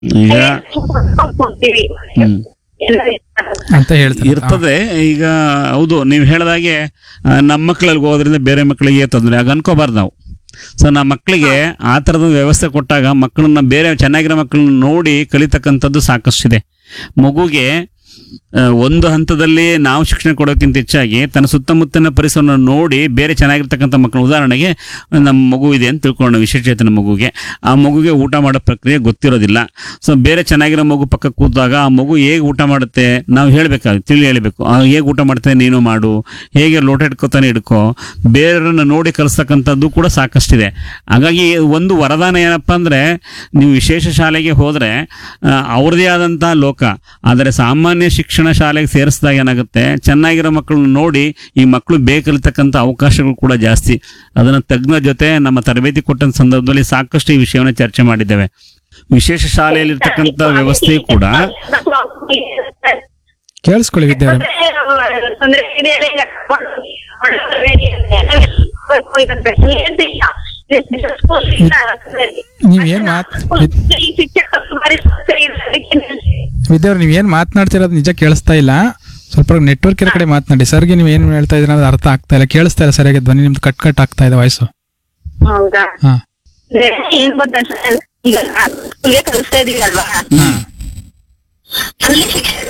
ಈಗ ಕೊಡ್ತೀವಿ ಹ್ಮ್ ಎಲ್ಲ ಅಂತ ಹೇಳ್ತಾರೆ ಇರ್ತದೆ ಈಗ ಹೌದು ನೀವು ಹೇಳ್ದಾಗೆ ಆ, ನಮ್ಮ ಮಕ್ಕಳಲ್ಲಿ ಹೋದ್ರಿಂದ ಬೇರೆ ಮಕ್ಕಳಿಗೆ ತೊಂದರೆ ಆಗ ಅನ್ಕೋಬಾರ್ದು ನಾವು ಸೊ ನಮ್ಮ ಮಕ್ಕಳಿಗೆ ಆ ಥರದ ವ್ಯವಸ್ಥೆ ಕೊಟ್ಟಾಗ ಮಕ್ಕಳನ್ನ ಬೇರೆ ಚೆನ್ನಾಗಿರೋ ಮಕ್ಕಳನ್ನ ನೋಡಿ ಕಲಿತಕ್ಕಂಥದ್ದು ಸಾಕಷ್ಟಿದೆ ಮಗುಗೆ ಆ, ಒಂದು ಹಂತದಲ್ಲಿ ನಾವು ಶಿಕ್ಷಣ ಕೊಡೋಕ್ಕಿಂತ ಹೆಚ್ಚಾಗಿ ತನ್ನ ಸುತ್ತಮುತ್ತಲಿನ ಪರಿಸರವನ್ನು ನೋಡಿ ಬೇರೆ ಚೆನ್ನಾಗಿರ್ತಕ್ಕಂಥ ಮಕ್ಕಳು ಉದಾಹರಣೆಗೆ ನಮ್ಮ ಮಗು ಇದೆ ಅಂತ ತಿಳ್ಕೊಳ್ಳೋಣ ವಿಶೇಷಚೇತನ ಮಗುಗೆ ಆ ಮಗುಗೆ ಊಟ ಮಾಡೋ ಪ್ರಕ್ರಿಯೆ ಗೊತ್ತಿರೋದಿಲ್ಲ ಸೊ ಬೇರೆ ಚೆನ್ನಾಗಿರೋ ಮಗು ಪಕ್ಕ ಕೂತಾಗ ಆ ಮಗು ಹೇಗೆ ಊಟ ಮಾಡುತ್ತೆ ನಾವು ಹೇಳ್ಬೇಕಾಗುತ್ತೆ ತಿಳಿ ಹೇಳಬೇಕು ಹೇಗೆ ಊಟ ಮಾಡ್ತಾನೆ ನೀನು ಮಾಡು ಹೇಗೆ ಲೋಟ ಇಟ್ಕೋತಾನೆ ಇಡ್ಕೋ ಬೇರೆಯವ್ರನ್ನ ನೋಡಿ ಕಲಿಸ್ತಕ್ಕಂಥದ್ದು ಕೂಡ ಸಾಕಷ್ಟಿದೆ ಹಾಗಾಗಿ ಒಂದು ವರದಾನ ಏನಪ್ಪ ಅಂದರೆ ನೀವು ವಿಶೇಷ ಶಾಲೆಗೆ ಹೋದರೆ ಅವ್ರದ್ದೇ ಆದಂಥ ಲೋಕ ಆದರೆ ಸಾಮಾನ್ಯ ಶಿಕ್ಷಣ ಶಾಲೆಗೆ ಸೇರಿಸಿದಾಗ ಏನಾಗುತ್ತೆ ಚೆನ್ನಾಗಿರೋ ಮಕ್ಕಳನ್ನ ನೋಡಿ ಈ ಮಕ್ಕಳು ಬೇಕಲಿತಕ್ಕಂಥ ಅವಕಾಶಗಳು ಕೂಡ ಜಾಸ್ತಿ ಅದನ್ನು ತಜ್ಞ ಜೊತೆ ನಮ್ಮ ತರಬೇತಿ ಕೊಟ್ಟಂತ ಸಂದರ್ಭದಲ್ಲಿ ಸಾಕಷ್ಟು ಈ ವಿಷಯವನ್ನು ಚರ್ಚೆ ಮಾಡಿದ್ದೇವೆ ವಿಶೇಷ ಶಾಲೆಯಲ್ಲಿರ್ತಕ್ಕಂಥ ವ್ಯವಸ್ಥೆಯು ಕೂಡ ಕೇಳಿಸ್ಕೊಳ್ಳಿ ವಿದ್ಯಾರ ಅಂದ್ರೆ ನೀವ್ ಏನ್ ಮಾತ್- ವಿದ್ಯಾವ್ರ ನೀವ್ ಏನ್ ಮಾತನಾಡ್ತಿರೋದು ನಿಜ ಕೇಳಿಸ್ತಾ ಇಲ್ಲ ಸ್ವಲ್ಪ ನೆಟ್ವರ್ಕ್ ಇರೋ ಕಡೆ ಮಾತನಾಡಿ ಸರ್ಗೆ ನೀವು ಏನ್ ಹೇಳ್ತಾ ಇದ್ರ ಅನ್ನೋದು ಅರ್ಥ ಆಗ್ತಾ ಇಲ್ಲ ಕೇಳಿಸ್ತಾ ಇಲ್ಲ ಸರಿಯಾಗಿ ಧ್ವನಿ ನಿಮ್ದು ಕಟ್ ಕಟ್ ಆಗ್ತಾ ಇದೆ ವಾಯ್ಸು ಹೌದಾ ಹಾ ಅಂದ್ರೆ ಏನ್ ಗೊತ್ತಾ ಸರ್ ಈಗ ಸ್ಕೂಲ್ಗೆ ಕಲಿಸ್ತಾ ಇದೀವಿ ಅಲ್ವಾ ಹಾ ಅಲ್ಲಿ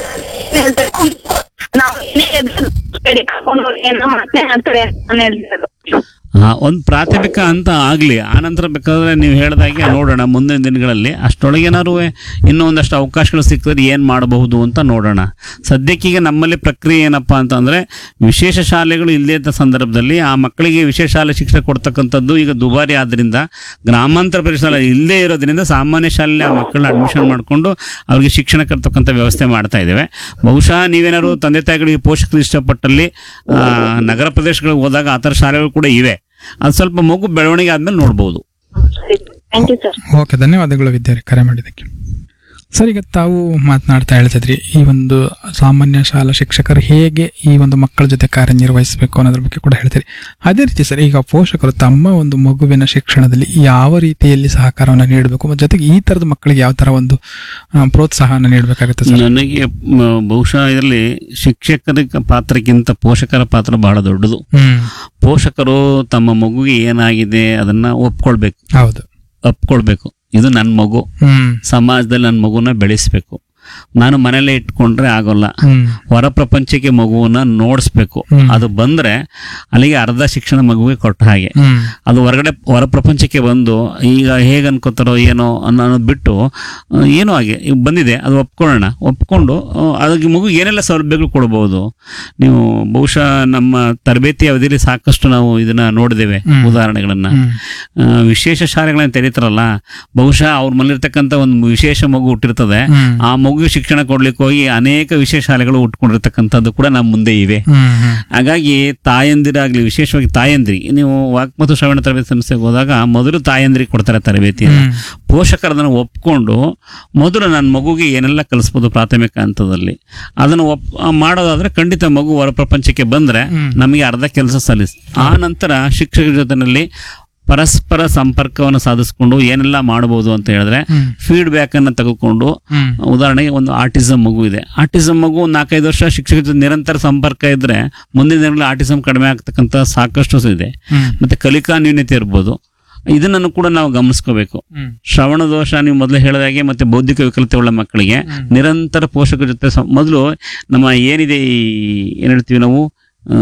ಹೇಳ್ಬೇಕು ನಾವು ಏನೇ ಎದ್ರು ಕಡೆ ಕರ್ಕೊಂಡು ಹೋಗಿ ಏನೋ ಮತ್ತೆ ಅಂತಾರೆ ಅಂತ ಹೇಳ್ತಿರೋದು ಹಾ ಒಂದು ಪ್ರಾಥಮಿಕ ಹಂತ ಆಗಲಿ ಆನಂತರ ಬೇಕಾದ್ರೆ ನೀವು ಹೇಳ್ದಾಗೆ ನೋಡೋಣ ಮುಂದಿನ ದಿನಗಳಲ್ಲಿ ಅಷ್ಟರೊಳಗೆ ಏನಾದ್ರು ಇನ್ನೂ ಒಂದಷ್ಟು ಅವಕಾಶಗಳು ಸಿಕ್ಕಿದ್ರೆ ಏನು ಮಾಡಬಹುದು ಅಂತ ನೋಡೋಣ ಸದ್ಯಕ್ಕೀಗ ನಮ್ಮಲ್ಲಿ ಪ್ರಕ್ರಿಯೆ ಏನಪ್ಪ ಅಂತಂದರೆ ವಿಶೇಷ ಶಾಲೆಗಳು ಇಲ್ಲದೇ ಇದ್ದ ಸಂದರ್ಭದಲ್ಲಿ ಆ ಮಕ್ಕಳಿಗೆ ವಿಶೇಷ ಶಾಲೆ ಶಿಕ್ಷಣ ಕೊಡ್ತಕ್ಕಂಥದ್ದು ಈಗ ದುಬಾರಿ ಆದ್ದರಿಂದ ಗ್ರಾಮಾಂತರ ಪ್ರದೇಶ ಇಲ್ಲದೇ ಇರೋದ್ರಿಂದ ಸಾಮಾನ್ಯ ಶಾಲೆಯಲ್ಲಿ ಆ ಮಕ್ಕಳನ್ನ ಅಡ್ಮಿಷನ್ ಮಾಡಿಕೊಂಡು ಅವ್ರಿಗೆ ಶಿಕ್ಷಣ ಕರ್ತಕ್ಕಂಥ ವ್ಯವಸ್ಥೆ ಮಾಡ್ತಾ ಇದ್ದೇವೆ ಬಹುಶಃ ನೀವೇನಾದ್ರು ತಂದೆ ತಾಯಿಗಳಿಗೆ ಪೋಷಕರು ಇಷ್ಟಪಟ್ಟಲ್ಲಿ ಆ, ನಗರ ಪ್ರದೇಶಗಳಿಗೆ ಹೋದಾಗ ಆ ಥರ ಶಾಲೆಗಳು ಕೂಡ ಇವೆ ಅದು ಸ್ವಲ್ಪ ಮಗು ಬೆಳವಣಿಗೆ ಆದ್ಮೇಲೆ ನೋಡ್ಬೋದು ಥ್ಯಾಂಕ್ ಯು ಸರ್ ಓಕೆ ಧನ್ಯವಾದಗಳು ವಿದ್ಯಾರ್ಥಿ ಕರೆ ಮಾಡಿದ್ದಕ್ಕೆ ಸರ್ ಈಗ ತಾವು ಮಾತನಾಡ್ತಾ ಹೇಳ್ತಿದ್ರಿ ಈ ಒಂದು ಸಾಮಾನ್ಯ ಶಾಲಾ ಶಿಕ್ಷಕರು ಹೇಗೆ ಈ ಒಂದು ಮಕ್ಕಳ ಜೊತೆ ಕಾರ್ಯನಿರ್ವಹಿಸಬೇಕು ಅನ್ನೋದ್ರ ಬಗ್ಗೆ ಕೂಡ ಹೇಳ್ತೀರಿ ಅದೇ ರೀತಿ ಸರ್ ಈಗ ಪೋಷಕರು ತಮ್ಮ ಒಂದು ಮಗುವಿನ ಶಿಕ್ಷಣದಲ್ಲಿ ಯಾವ ರೀತಿಯಲ್ಲಿ ಸಹಕಾರವನ್ನು ನೀಡಬೇಕು ಮತ್ತು ಜೊತೆಗೆ ಈ ತರದ ಮಕ್ಕಳಿಗೆ ಯಾವ ತರ ಒಂದು ಆ, ಪ್ರೋತ್ಸಾಹನ ನೀಡಬೇಕಾಗುತ್ತೆ ಸರ್ ನನಗೆ ಮ, ಬಹುಶಃ ಇದರಲ್ಲಿ ಶಿಕ್ಷಕರ ಪಾತ್ರಕ್ಕಿಂತ ಪೋಷಕರ ಪಾತ್ರ ಬಹಳ ದೊಡ್ಡದು ಹ್ಮ್ ಪೋಷಕರು ತಮ್ಮ ಮಗುಗೆ ಏನಾಗಿದೆ ಅದನ್ನ ಒಪ್ಕೊಳ್ಬೇಕು ಹೌದು ಒಪ್ಕೊಳ್ಬೇಕು ಇದು ನನ್ನ ಮಗು ಹ್ಮ್ ಸಮಾಜದಲ್ಲಿ ನನ್ನ ಮಗುನ ಬೆಳೆಸ್ಬೇಕು ನಾನು ಮನೇಲೆ ಇಟ್ಕೊಂಡ್ರೆ ಆಗೋಲ್ಲ ಹ್ಮ್ ಹೊರ ಪ್ರಪಂಚಕ್ಕೆ ಮಗುವನ್ನ ನೋಡಿಸ್ಬೇಕು ಹ್ಮ್. ಅದು ಬಂದ್ರೆ ಅಲ್ಲಿಗೆ ಅರ್ಧ ಶಿಕ್ಷಣ ಮಗುವಿಗೆ ಕೊಟ್ಟ ಹಾಗೆ ಹ್ಮ್ ಅದು ಹೊರಗಡೆ ಹೊರ ಪ್ರಪಂಚಕ್ಕೆ ಬಂದು ಈಗ ಹೇಗೆ ಅನ್ಕೋತಾರೋ ಏನೋ ಅನ್ನೋ ಅನ್ನೋದು ಬಿಟ್ಟು ಆ, ಏನೋ ಹಾಗೆ ಈಗ ಬಂದಿದೆ ಅದು ಒಪ್ಕೊಳ್ಳೋಣ ಒಪ್ಕೊಂಡು ಆ, ಅದಕ್ಕೆ ಮಗು ಏನೆಲ್ಲ ಸೌಲಭ್ಯಗಳು ಕೊಡ್ಬೋದು ನೀವು ಬಹುಶಃ ನಮ್ಮ ತರಬೇತಿ ಅವಧಿಯಲ್ಲಿ ಸಾಕಷ್ಟು ನಾವು ಇದನ್ನ ನೋಡಿದ್ದೇವೆ ಹ್ಮ್. ಉದಾಹರಣೆಗಳನ್ನ ಹ್ಮ್ ಆ, ವಿಶೇಷ ಶಾಲೆಗಳನ್ನ ತೆರೀತಾರಲ್ಲ ಬಹುಶಃ ಅವ್ರ ಮನೇಲಿರ್ತಕ್ಕಂಥ ಒಂದು ವಿಶೇಷ ಮಗು ಹುಟ್ಟಿರ್ತದೆ ಹ್ಮ್ ಆ ಮಗುಗೆ ಶಿಕ್ಷಣ ಕೊಡ್ಲಿಕ್ಕೆ ಹೋಗಿ ಅನೇಕ ವಿಶೇಷ ಶಾಲೆಗಳು ಹುಟ್ಕೊಂಡಿರ್ತಕ್ಕಂಥದ್ದು ಕೂಡ ನಮ್ಮ ಮುಂದೆ ಇವೆ ಹ್ಮ್ ಹ್ಮ್ ಹಾಗಾಗಿ ತಾಯಂದಿರಾಗ್ಲಿ ವಿಶೇಷವಾಗಿ ತಾಯಂದ್ರಿ ನೀವು ವಾಕ್ ಮತ್ತು ಶ್ರವಣ ತರಬೇತಿ ಸಂಸ್ಥೆಗೆ ಹೋದಾಗ ಮೊದಲು ತಾಯಂದ್ರಿಗೆ ಕೊಡ್ತಾರೆ ತರಬೇತಿ ಹ್ಮ್ ಪೋಷಕರು ಅದನ್ನು ಒಪ್ಕೊಂಡು ಮೊದಲು ನನ್ನ ಮಗುಗೆ ಏನೆಲ್ಲ ಕಲಿಸ್ಬೋದು ಪ್ರಾಥಮಿಕ ಹಂತದಲ್ಲಿ ಅದನ್ನು ಒಪ್ ಆ, ಮಾಡೋದಾದ್ರೆ ಖಂಡಿತ ಮಗು ಹೊರ ಪ್ರಪಂಚಕ್ಕೆ ಬಂದ್ರೆ ಹ್ಮ್. ನಮಗೆ ಅರ್ಧ ಕೆಲಸ ಸಲ್ಲಿಸ್ ಆ ನಂತರ ಶಿಕ್ಷಕರ ಜೊತೆನಲ್ಲಿ ಪರಸ್ಪರ ಸಂಪರ್ಕವನ್ನು ಸಾಧಿಸ್ಕೊಂಡು ಏನೆಲ್ಲ ಮಾಡಬಹುದು ಅಂತ ಹೇಳಿದ್ರೆ ಹ್ಮ್ ಫೀಡ್ಬ್ಯಾಕ್ ಅನ್ನು ತೆಗೆದುಕೊಂಡು ಹ್ಮ್ ಉದಾಹರಣೆಗೆ ಒಂದು ಆಟಿಸಮ್ ಮಗು ಇದೆ ಆಟಿಸಮ್ ಮಗು ಒಂದು ನಾಲ್ಕೈದು ವರ್ಷ ಶಿಕ್ಷಕರ ಜೊತೆ ನಿರಂತರ ಸಂಪರ್ಕ ಇದ್ರೆ ಮುಂದಿನ ದಿನಗಳಲ್ಲಿ ಆಟಿಸಮ್ ಕಡಿಮೆ ಆಗ್ತಕ್ಕಂಥ ಸಾಕಷ್ಟು ಇದೆ ಹ್ಮ್ ಮತ್ತೆ ಕಲಿಕಾ ನ್ಯೂನ್ಯತೆ ಇರ್ಬೋದು ಇದನ್ನು ಕೂಡ ನಾವು ಗಮನಿಸ್ಕೋಬೇಕು ಹ್ಮ್ ಶ್ರವಣ ದೋಷ ನೀವು ಮೊದಲು ಹೇಳಿದಾಗೆ ಮತ್ತೆ ಬೌದ್ಧಿಕ ವಿಕಲತೆ ಉಳ್ಳ ಮಕ್ಕಳಿಗೆ ಹ್ಮ್. ನಿರಂತರ ಪೋಷಕರ ಜೊತೆ ಸಂ- ಮೊದಲು ನಮ್ಮ ಏನಿದೆ ಈ ಏನ್ ಹೇಳ್ತೀವಿ ನಾವು ಆ,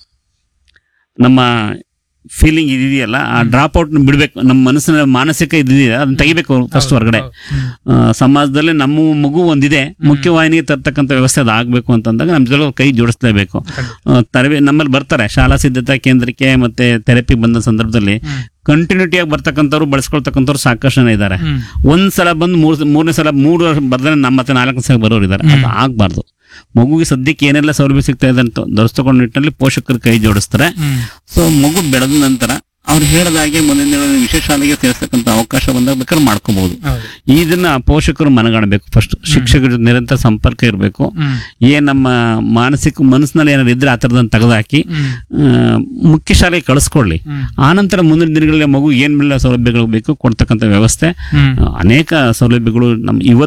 ನಮ್ಮ ಫೀಲಿಂಗ್ ಇದೆಯಲ್ಲ ಆ ಡ್ರಾಪ್ ಔಟ್ ಬಿಡ್ಬೇಕು ನಮ್ಮ ಮನಸ್ಸಿನ ಮಾನಸಿಕ ಇದೆಯಲ್ಲ ಅದನ್ನ ತೆಗಿಬೇಕು ಫಸ್ಟ್ ಹೊರಗಡೆ ಆ, ಸಮಾಜದಲ್ಲಿ ನಮ್ಮ ಮಗು ಒಂದಿದೆ ಮುಖ್ಯವಾಹಿನಿಗೆ ತರ್ತಕ್ಕಂಥ ವ್ಯವಸ್ಥೆ ಅದು ಆಗಬೇಕು ಅಂತಂದಾಗ ನಮ್ಮ ಜೊತೆ ಕೈ ಜೋಡಿಸ್ಲೇಬೇಕು ಆ, ತರಬೇ ನಮ್ಮಲ್ಲಿ ಬರ್ತಾರೆ ಶಾಲಾ ಸಿದ್ಧತಾ ಕೇಂದ್ರಕ್ಕೆ ಮತ್ತೆ ಥೆರಪಿ ಬಂದ ಸಂದರ್ಭದಲ್ಲಿ ಹ್ಮ್. ಕಂಟಿನ್ಯೂಟಿಯಾಗಿ ಬರ್ತಕ್ಕಂಥವ್ರು ಬಳಸ್ಕೊಳ್ತಕ್ಕಂಥವ್ರು ಸಾಕಷ್ಟು ಜನ ಇದ್ದಾರೆ ಹ್ಮ್ ಒಂದ್ ಸಲ ಬಂದು ಮೂರ್ ಮೂರನೇ ಸಲ ಮೂರು ವರ್ಷ ಬರ್ದ್ರೆ ನಮ್ಮ ಮತ್ತೆ ನಾಲ್ಕನೇ ಸಲ ಬರೋರು ಇದ್ದಾರೆ ಅದು ಆಗ್ಬಾರ್ದು ಮಗುಗೆ ಸದ್ಯಕ್ಕೆ ಏನೆಲ್ಲ ಸೌಲಭ್ಯ ಸಿಗ್ತಾ ಇದೆ ಅಂತ ದೊರಸ್ತಕೊಂಡ ನಿಟ್ಟಿನಲ್ಲಿ ಪೋಷಕರು ಕೈ ಜೋಡಿಸ್ತಾರೆ ಹ್ಮ್ ಸೊ ಮಗು ಬೆಳೆದ ನಂತರ ಅವ್ರು ಹೇಳಿದಾಗೆ ಮುಂದಿನ ದಿನಗಳಲ್ಲಿ ವಿಶೇಷ ಶಾಲೆಗೆ ಸೇರಿಸ್ತಕ್ಕಂಥ ಅವಕಾಶ ಬಂದಾಗ ಬೇಕಾದ್ರೆ ಮಾಡ್ಕೋಬಹುದು ಹೌದು ಇದನ್ನ ಪೋಷಕರು ಮನಗಾಣಬೇಕು ಫಸ್ಟ್ ಶಿಕ್ಷಕರ ಜೊತೆ ನಿರಂತರ ಸಂಪರ್ಕ ಇರಬೇಕು ಹ್ಮ್ ಏನ್ ನಮ್ಮ ಮಾನಸಿಕ ಮನಸ್ಸಿನಲ್ಲಿ ಏನಾದ್ರು ಇದ್ರೆ ಆ ಥರದನ್ನ ತೆಗೆದಾಕಿ ಹ್ಮ್ ಮುಖ್ಯ ಶಾಲೆಗೆ ಕಳಿಸ್ಕೊಡ್ಲಿ ಹ್ಮ್ ಆನಂತರ ಮುಂದಿನ ದಿನಗಳಲ್ಲಿ ಮಗು ಏನೆಲ್ಲ ಸೌಲಭ್ಯಗಳು ಬೇಕು ಕೊಡ್ತಕ್ಕಂಥ ವ್ಯವಸ್ಥೆ ಹ್ಮ್ ಅನೇಕ ಸೌಲಭ್ಯಗಳು ನಮ್ಮ ಇವತ್ತು